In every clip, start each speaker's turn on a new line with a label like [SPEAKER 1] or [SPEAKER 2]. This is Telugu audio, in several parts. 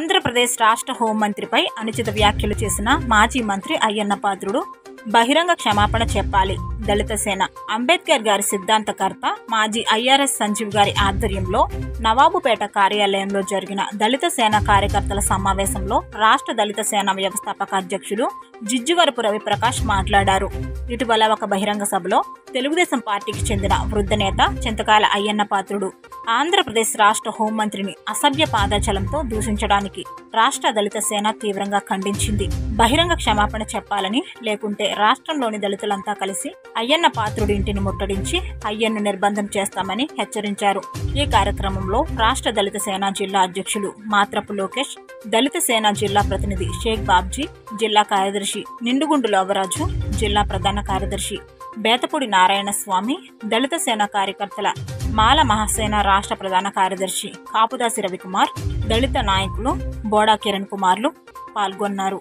[SPEAKER 1] ఆంధ్రప్రదేశ్ రాష్ట్ర హోంమంత్రిపై అనుచిత వ్యాఖ్యలు చేసిన మాజీ మంత్రి అయ్యన్న పాత్రుడు బహిరంగ క్షమాపణ చెప్పాలి దళిత సేన అంబేద్కర్ గారి సిద్ధాంతకర్త మాజీ ఐఆర్ఎస్ సంజీవ్ గారి ఆధ్వర్యంలో నవాబుపేట కార్యాలయంలో జరిగిన దళిత సేన కార్యకర్తల సమావేశంలో రాష్ట్ర దళిత సేన వ్యవస్థాపక అధ్యక్షుడు జిజ్జుగరపు రవిప్రకాష్ మాట్లాడారు ఇటీవల ఒక బహిరంగ సభలో తెలుగుదేశం పార్టీకి చెందిన వృద్ధ నేత చింతకాయల అయ్యన్న పాత్రుడు ఆంధ్రప్రదేశ్ రాష్ట్ర హోంమంత్రిని అసభ్య పాదాచలంతో దూషించడానికి రాష్ట్ర దళిత సేన తీవ్రంగా ఖండించింది బహిరంగ క్షమాపణ చెప్పాలని లేకుంటే రాష్ట్రంలోని దళితులంతా కలిసి అయ్యన్న పాత్రుడి ఇంటిని ముట్టడించి అయ్యన్ను నిర్బంధం చేస్తామని హెచ్చరించారు ఈ కార్యక్రమంలో రాష్ట్ర దళిత సేన జిల్లా అధ్యక్షులు మాత్రపు లోకేష్ దళిత సేన జిల్లా ప్రతినిధి షేక్ బాబ్జీ జిల్లా కార్యదర్శి నిండుగుండు లోవరాజు జిల్లా ప్రధాన కార్యదర్శి బేతపూడి నారాయణ స్వామి దళిత సేన కార్యకర్తల మాల మహాసేన రాష్ట్ర ప్రధాన కార్యదర్శి కాపుదాసి రవికుమార్ దళిత నాయకులు బోడా కిరణ్ కుమార్లు పాల్గొన్నారు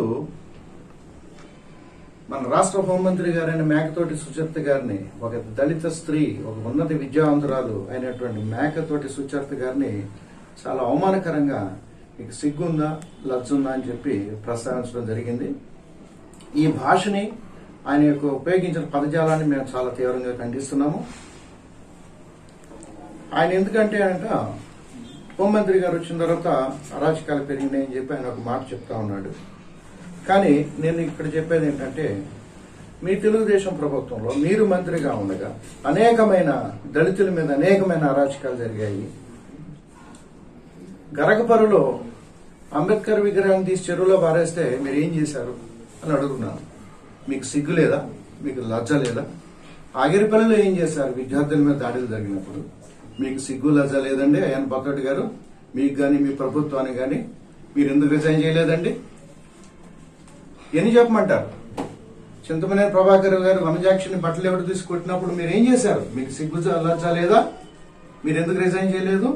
[SPEAKER 2] మన రాష్ట్ర హోంమంత్రి గారైన మేకతోటి సుచరిత గారిని ఒక దళిత స్త్రీ ఒక ఉన్నత విద్యావంతురాలు అయినటువంటి మేకతోటి సుచరిత గారిని చాలా అవమానకరంగా మీకు సిగ్గుందా లజ్జుందా అని చెప్పి ప్రస్తావించడం జరిగింది ఈ భాషని ఆయన యొక్క ఉపయోగించిన పదజాలాన్ని మేము చాలా తీవ్రంగా ఖండిస్తున్నాము ఆయన ఎందుకంటే అంట హోంమంత్రి గారు వచ్చిన తర్వాత అరాచకాలు పెరిగినాయని చెప్పి ఆయన ఒక మాట చెప్తా ఉన్నాడు కానీ నేను ఇక్కడ చెప్పేది ఏంటంటే మీ తెలుగుదేశం ప్రభుత్వంలో మీరు మంత్రిగా ఉండగా అనేకమైన దళితుల మీద అనేకమైన అరాచకాలు జరిగాయి గరగపరులో అంబేద్కర్ విగ్రహాన్ని తీసి చెరువులో పారేస్తే మీరు ఏం చేశారు అని అడుగుతున్నాను మీకు సిగ్గు లేదా మీకు లజ్జ లేదా ఆగిరిపల్లిలో ఏం చేశారు విద్యార్థుల మీద దాడులు జరిగినప్పుడు మీకు సిగ్గు లజ్జ లేదండి అయ్యన్ పత్తోటి గారు మీకు గాని మీ ప్రభుత్వానికి గాని మీరు ఎందుకు రిజైన్ చేయలేదండి ఎన్ని చెప్పమంటారు చింతమనేని ప్రభాకర్ గారు వనజాక్షిని బట్టలు ఎవరు తీసి కొట్టినప్పుడు మీరు ఏం చేశారు మీకు సిగ్గు లజ్జ లేదా మీరు ఎందుకు రిజైన్ చేయలేదు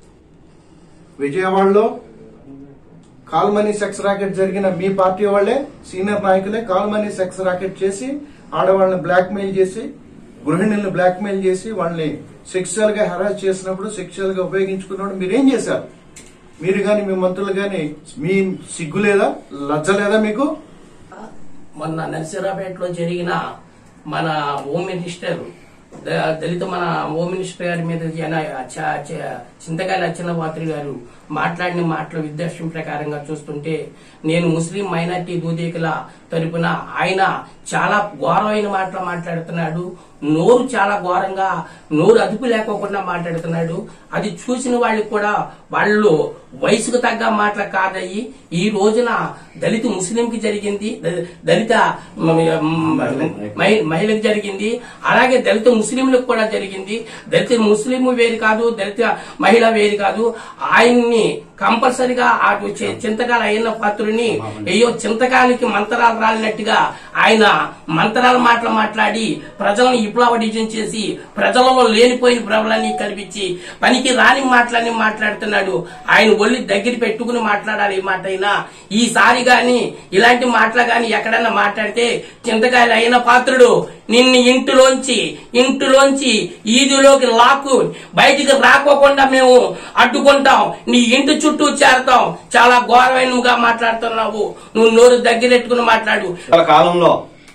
[SPEAKER 2] విజయవాడలో కాల్మనీ సెక్స్ రాకెట్ జరిగిన మీ పార్టీ వాళ్లే సీనియర్ నాయకులే కాల్మనీ సెక్స్ రాకెట్ చేసి ఆడవాళ్ళని బ్లాక్ మెయిల్ చేసి గృహిణుల్ని బ్లాక్ మెయిల్ చేసి వాళ్ళని సెక్సువల్ గా హెరాస్ చేసినప్పుడు సెక్సువల్ గా ఉపయోగించుకున్నప్పుడు మీరు ఏం చేశారు మీరు గాని మీ మంత్రులు గాని మీ సిగ్గు లేదా లజ్జ లేదా మీకు
[SPEAKER 3] మొన్న నరసరాపేటలో జరిగిన మన హోమ్ మినిస్టర్ ద- దళిత మన హోమ్ మినిస్టర్ గారి మీద జన చ- చ- చింతకాయల అచ్చెన్న పాత్రి గారు మాట్లాడిన మాటల ఉద్దేశం ప్రకారంగా చూస్తుంటే నేను ముస్లిం మైనార్టీ దూదేకుల తరపున ఆయన చాలా ఘోరమైన మాటలు మాట్లాడుతున్నాడు నోరు చాలా ఘోరంగా నోరు అదుపు లేకోకుండా మాట్లాడుతున్నాడు అది చూసిన వాళ్ళకి కూడా వాళ్ళు వయసుకు తగ్గ మాటలు కాదయ్యి ఈ రోజున దళిత ముస్లింకి జరిగింది ద- దళిత మ- మ- మహి- మహిళకు జరిగింది అలాగే దళిత ముస్లింలకు కూడా జరిగింది దళిత ముస్లిం వేరు కాదు దళిత మహిళ వేరు కాదు ఆయన్ని కంపల్సరిగా ఆ చి- చింతకాల అయిన పాత్రుని అయ్యో చింతకానికి మంత్రాలు రాలినట్టుగా ఆయన మంత్రాల మాటలు మాట్లాడి ప్రజలను విప్లవడిజం చేసి ప్రజలలో లేనిపోయిన ప్రబలాన్ని కల్పించి పనికి రాని మాటలన్నీ మాట్లాడుతున్నాడు ఆయన ఒళ్ళి దగ్గర పెట్టుకుని మాట్లాడాలి ఈ మాట అయినా ఈసారి గాని ఇలాంటి మాటలు గాని ఎక్కడన్నా మాట్లాడితే చింతకాయలు అయిన పాత్రుడు నిన్ను ఇంటిలోంచి ఇంటిలోంచి ఈదిలోకి లాక్కు బయటికి రాకోకుండా మేము అడ్డుకుంటాం నీ ఇంటి చుట్టూ చేరతాం చాలా ఘోరమైనగా మాట్లాడుతున్నావు నువ్వు నోరు దగ్గరెట్టుకుని మాట్లాడు
[SPEAKER 4] ఇటీవల కాలంలో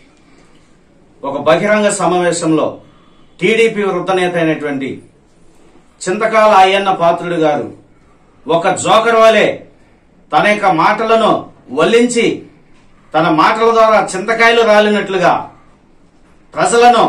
[SPEAKER 4] ఒక బహిరంగ సమావేశంలో టీడీపీ వృత్తనేత అయినటువంటి చింతకాల అయ్యన్న పాత్రుడు గారు ఒక జోకర్ వలె తన యొక్క మాటలను వల్లించి తన మాటల ద్వారా చింతకాయలు రాలినట్లుగా ప్రజలను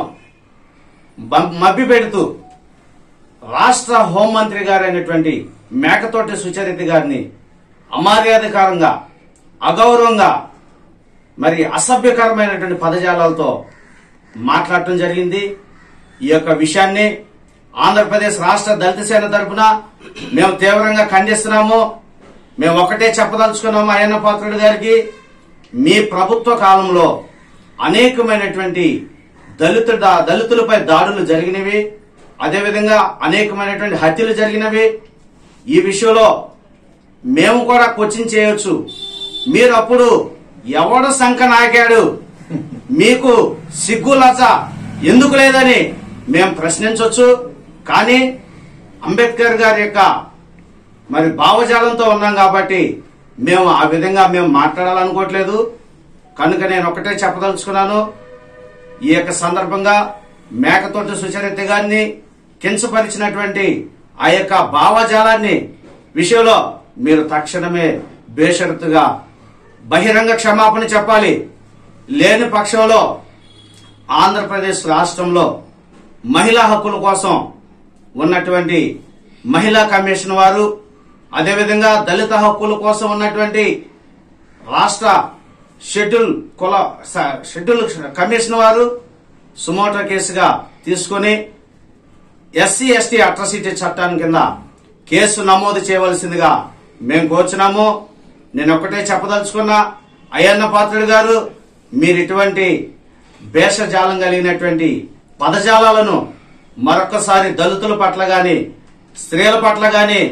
[SPEAKER 4] బం- మభ్యపెడుతూ రాష్ట్ర హోంమంత్రి గారైనటువంటి మేకతోటి సుచరిత గారిని అమర్యాదకరంగా అగౌరవంగా మరి అసభ్యకరమైనటువంటి పదజాలాలతో మాట్లాడటం జరిగింది ఈ యొక్క విషయాన్ని ఆంధ్రప్రదేశ్ రాష్ట్ర దళిత సేన తరపున మేము తీవ్రంగా ఖండిస్తున్నాము మేము ఒకటే చెప్పదలుచుకున్నాము అయ్యన్న పాత్రుడు గారికి మీ ప్రభుత్వ కాలంలో అనేకమైనటువంటి దళితు దళితులపై దాడులు జరిగినవి అదేవిధంగా అనేకమైనటువంటి హత్యలు జరిగినవి ఈ విషయంలో మేము కూడా కోచింగ్ చేయొచ్చు మీరు అప్పుడు ఎవడు సంఖ నాకాడు మీకు సిగ్గు లజ ఎందుకు లేదని మేము ప్రశ్నించవచ్చు కానీ అంబేద్కర్ గారి యొక్క మరి భావజాలంతో ఉన్నాం కాబట్టి మేము ఆ విధంగా మేము మాట్లాడాలనుకోవట్లేదు కనుక నేను ఒకటే చెప్పదలుచుకున్నాను ఈ యొక్క సందర్భంగా మేకతోటి సుచరిత గారిని కించపరిచినటువంటి ఆ యొక్క భావజాలాన్ని విషయంలో మీరు తక్షణమే బేషరతుగా బహిరంగ క్షమాపణ చెప్పాలి లేని పక్షంలో ఆంధ్రప్రదేశ్ రాష్ట్రంలో మహిళా హక్కుల కోసం ఉన్నటువంటి మహిళా కమిషన్ వారు అదేవిధంగా దళిత హక్కుల కోసం ఉన్నటువంటి రాష్ట్ర షెడ్యూల్ కుల స- షెడ్యూల్ కమిషన్ వారు సుమోటో కేసుగా తీసుకొని ఎస్సీ ఎస్టీ అట్రసిటీ చట్టాన్ని కింద కేసు నమోదు చేయవలసిందిగా మేము కోరుచున్నాము నేను ఒక్కటే చెప్పదలుచుకున్నా అయ్యన్న పాత్రుడు గారు మీరు ఇటువంటి భేషజాలం కలిగినటువంటి పదజాలాలను మరొకసారి దళితుల పట్ల గాని స్త్రీల పట్ల గాని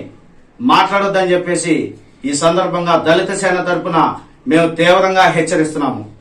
[SPEAKER 4] మాట్లాడొద్దని చెప్పేసి ఈ సందర్భంగా దళిత సేన తరపున మేము తీవ్రంగా హెచ్చరిస్తున్నాము